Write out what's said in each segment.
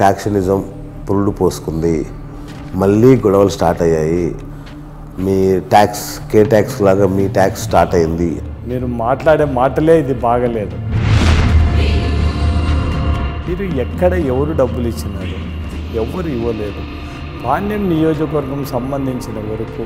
Factionism పురుడు పోసుకుంది మళ్ళీ గొడవలు స్టార్ట్ అయ్యాయి మీ ట్యాక్స్ కే ట్యాక్స్ లాగా మీ ట్యాక్స్ స్టార్ట్ అయింది మీరు మాట్లాడే మాటలే ఇది బాగలేదు మీరు ఎక్కడ ఎవరు డబ్బులు ఇచ్చినారు ఎవరు ఇవ్వలేదు పాండ్యం నియోజకవర్గం సంబంధించిన వరకు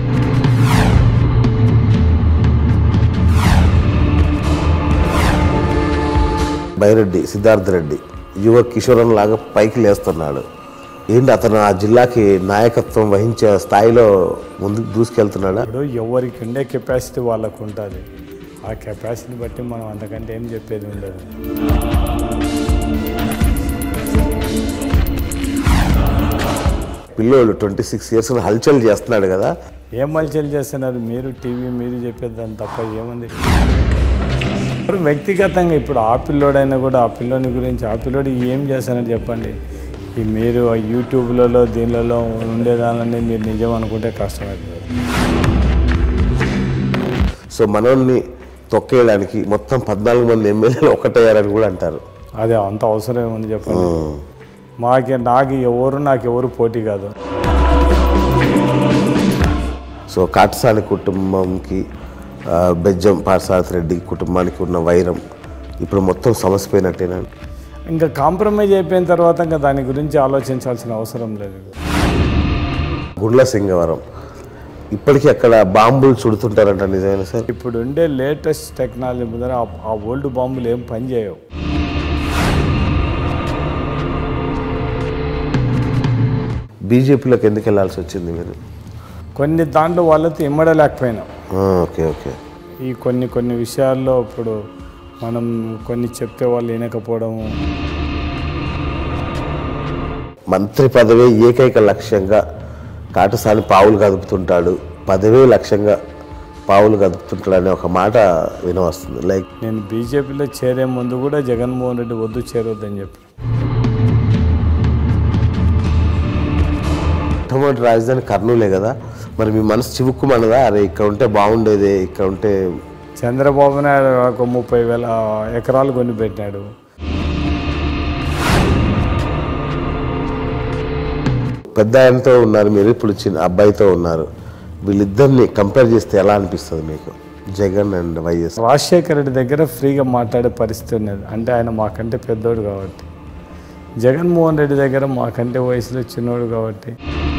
బైరెడ్డి సిద్ధార్థ రెడ్డి యువ కిషోరన్ లాగా పైకి లేస్తున్నాడు ఏంటి అతను ఆ జిల్లాకి నాయకత్వం వహించే స్థాయిలో ముందుకు దూసుకెళ్తున్నాడా ఇప్పుడు ఎవరికి ఉండే కెపాసిటీ వాళ్ళకు ఉంటుంది ఆ కెపాసిటీని బట్టి మనం అంతకంటే ఏం చెప్పేది ఉండదు పిల్లోడు ట్వంటీ సిక్స్ ఇయర్స్ హల్చల్ చేస్తున్నాడు కదా ఏం మల్చలు చేస్తున్నారు మీరు టీవీ మీరు చెప్పేదాన్ని తప్ప ఏముంది ఇప్పుడు వ్యక్తిగతంగా ఇప్పుడు ఆ పిల్లోడైనా కూడా ఆ పిల్లోని గురించి ఆ పిల్లోడు ఏం చేస్తానని చెప్పండి ఈ మీరు ఆ యూట్యూబ్లలో దీనిలలో ఉండేదానని మీరు నిజం అనుకుంటే కష్టమవుతుంది సో మనోల్ని తొక్కేయడానికి మొత్తం పద్నాలుగు మంది ఎమ్మెల్యేలు ఒకటయ్యారని కూడా అంటారు అది అంత అవసరం ఏముంది చెప్పండి మాకే నాకు ఎవరు నాకు ఎవరు పోటీ కాదు సో కాటసాని కుటుంబంకి ఆ, బెజ్జం పార్సారథి రెడ్డి కుటుంబానికి ఉన్న వైరం ఇప్పుడు మొత్తం సమసిపోయినట్టేనా ఇంకా కాంప్రమైజ్ అయిపోయిన తర్వాత ఇంకా దాని గురించి ఆలోచించాల్సిన అవసరం లేదు గుండ్ల సింగవరం ఇప్పటికీ అక్కడ బాంబులు చుడుతుంటారంట నిజమేనా సార్ ఇప్పుడు ఉండే లేటెస్ట్ టెక్నాలజీ ముందర ఆ- ఆ ఓల్డ్ బాంబులు ఏం పనిచేయవు బీజేపీలోకి ఎందుకు వెళ్ళాల్సి వచ్చింది మీరు కొన్ని దాంట్లో వాళ్ళతో ఇమ్మడలేకపోయినాం ఆ, ఓకే ఓకే ఈ కొన్ని కొన్ని విషయాల్లో ఇప్పుడు మనం కొన్ని చెప్తే వాళ్ళు వినకపోవడం మంత్రి పదవే ఏకైక లక్ష్యంగా కాటసాని పావులు కదుపుతుంటాడు పదవే లక్ష్యంగా పావులు కదుపుతుంటాడు అనే ఒక మాట వినవస్తుంది లైక్ నేను బీజేపీలో చేరే ముందు కూడా జగన్మోహన్ రెడ్డి వద్దు చేరొద్దని చెప్పి మొట్టమొదటి రాజధాని కర్నూలే కదా మరి మీ మనసు చివుక్కుమన్నదా అరే ఇక్కడ ఉంటే బాగుండేది ఇక్కడ ఉంటే చంద్రబాబు నాయుడు ఒక ముప్పై వేల ఎకరాలు కొని పెట్టాడు పెద్ద ఆయనతో ఉన్నారు మీరు ఇప్పుడు చిన్న అబ్బాయితో ఉన్నారు వీళ్ళిద్దరిని కంపేర్ చేస్తే ఎలా అనిపిస్తుంది మీకు జగన్ అండ్ వైఎస్ రాజశేఖర రెడ్డి దగ్గర ఫ్రీగా మాట్లాడే పరిస్థితి ఉన్నది అంటే ఆయన మాకంటే పెద్దోడు కాబట్టి జగన్మోహన్ రెడ్డి దగ్గర మాకంటే వయసులో చిన్నోడు కాబట్టి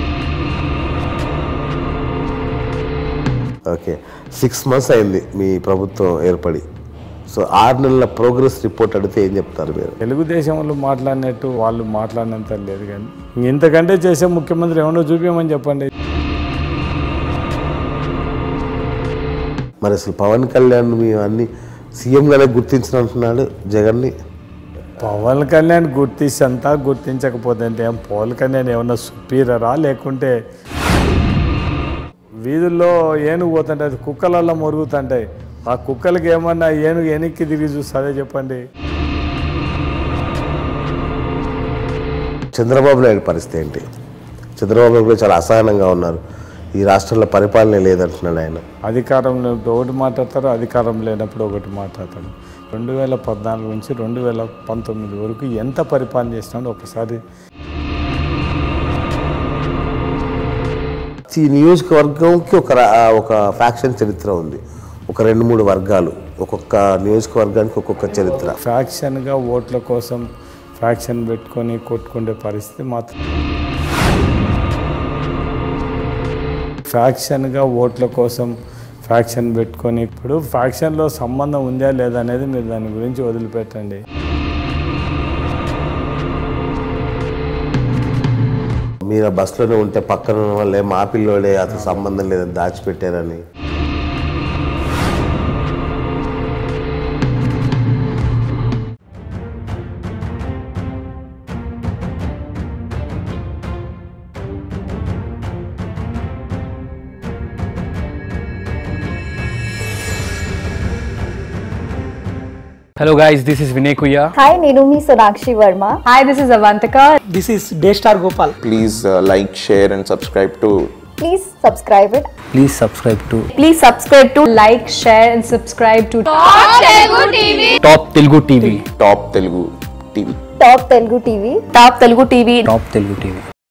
ఓకే సిక్స్ మంత్స్ అయింది మీ ప్రభుత్వం ఏర్పడి సో ఆరు నెలల ప్రోగ్రెస్ రిపోర్ట్ అడిగితే ఏం చెప్తారు మీరు తెలుగుదేశం వాళ్ళు మాట్లాడినట్టు వాళ్ళు మాట్లాడినంత లేదు కానీ ఇంతకంటే చేసే ముఖ్యమంత్రి ఏమన్నా చూపించమని చెప్పండి మరి అసలు పవన్ కళ్యాణ్ మీ అన్ని సీఎంగానే గుర్తించినట్టున్నాడు జగన్ని పవన్ కళ్యాణ్ గుర్తించంతా గుర్తించకపోతే అంటే ఏం పవన్ కళ్యాణ్ ఏమన్నా సుపీరియరా లేకుంటే వీధుల్లో ఏనుగు పోతుంటే అది కుక్కలల్లో మొరుగుతుంటాయి ఆ కుక్కలకి ఏమన్నా ఏనుగు వెనక్కి తిరిగి చూస్తుందే చెప్పండి చంద్రబాబు నాయుడు పరిస్థితి ఏంటి చంద్రబాబు నాయుడు కూడా చాలా అసహనంగా ఉన్నారు ఈ రాష్ట్రంలో పరిపాలన లేదంటున్నాడు ఆయన అధికారంలో ఒకటి మాట్లాడతారు అధికారం లేనప్పుడు ఒకటి మాట్లాడతారు రెండు వేల పద్నాలుగు నుంచి రెండు వేల పంతొమ్మిది వరకు ఎంత పరిపాలన చేసినాడో ఒకసారి ఈ నియోజకవర్గంకి ఒక రా- ఒక ఫ్యాక్షన్ చరిత్ర ఉంది ఒక రెండు మూడు వర్గాలు ఒక్కొక్క నియోజకవర్గానికి ఒక్కొక్క చరిత్ర ఫ్యాక్షన్గా ఓట్ల కోసం ఫ్యాక్షన్ పెట్టుకొని కొట్టుకునే పరిస్థితి మాత్రం ఫ్యాక్షన్గా ఓట్ల కోసం ఫ్యాక్షన్ పెట్టుకొని ఇప్పుడు ఫ్యాక్షన్లో సంబంధం ఉందా లేదా అనేది మీరు దాని గురించి వదిలిపెట్టండి మీరు ఆ బస్సులోనే ఉంటే పక్కన ఉన్న వాళ్ళే మా పిల్లోడే అతను సంబంధం లేదని దాచిపెట్టారని Hello guys, this is Vinay Kuya. Hi, Nirumi Sonakshi Verma. Hi, this is Avantika. This is Daystar Gopal. please uh, like, share, and subscribe to Please subscribe it. Please subscribe to Please subscribe to like, share, and subscribe to Top Telugu TV. Top Telugu TV. Top Telugu TV. Top Telugu TV. Top Telugu TV.